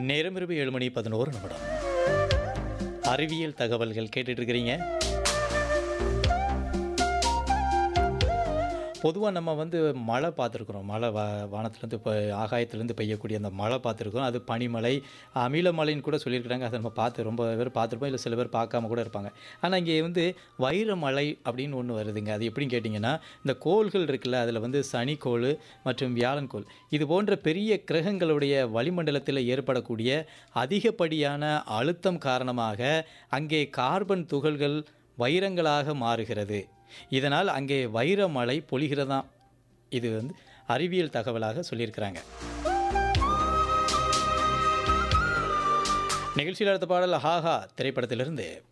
நேரம் இரவு ஏழு மணி பதினோரு நிமிடம் அறிவியல் தகவல்கள் கேட்டுட்டு இருக்கிறீங்க பொதுவாக நம்ம வந்து மழை பார்த்துருக்குறோம் மழை வா வானத்துலேருந்து இப்போ ஆகாயத்துலேருந்து பெய்யக்கூடிய அந்த மழை பார்த்துருக்கோம் அது பனிமலை அமிலமலைன்னு கூட சொல்லியிருக்கிறாங்க அதை நம்ம பார்த்து ரொம்ப பேர் பார்த்துருப்போம் இல்லை சில பேர் பார்க்காம கூட இருப்பாங்க ஆனால் இங்கே வந்து வைரமலை அப்படின்னு ஒன்று வருதுங்க அது எப்படின்னு கேட்டிங்கன்னா இந்த கோள்கள் இருக்குல்ல அதில் வந்து சனிக்கோள் மற்றும் வியாழன் கோள் இது போன்ற பெரிய கிரகங்களுடைய வளிமண்டலத்தில் ஏற்படக்கூடிய அதிகப்படியான அழுத்தம் காரணமாக அங்கே கார்பன் துகள்கள் வைரங்களாக மாறுகிறது இதனால் அங்கே வைரமழை பொழிகிறதாம் இது வந்து அறிவியல் தகவலாக சொல்லியிருக்கிறாங்க நிகழ்ச்சியில் அடுத்த பாடல் ஹாஹா திரைப்படத்திலிருந்து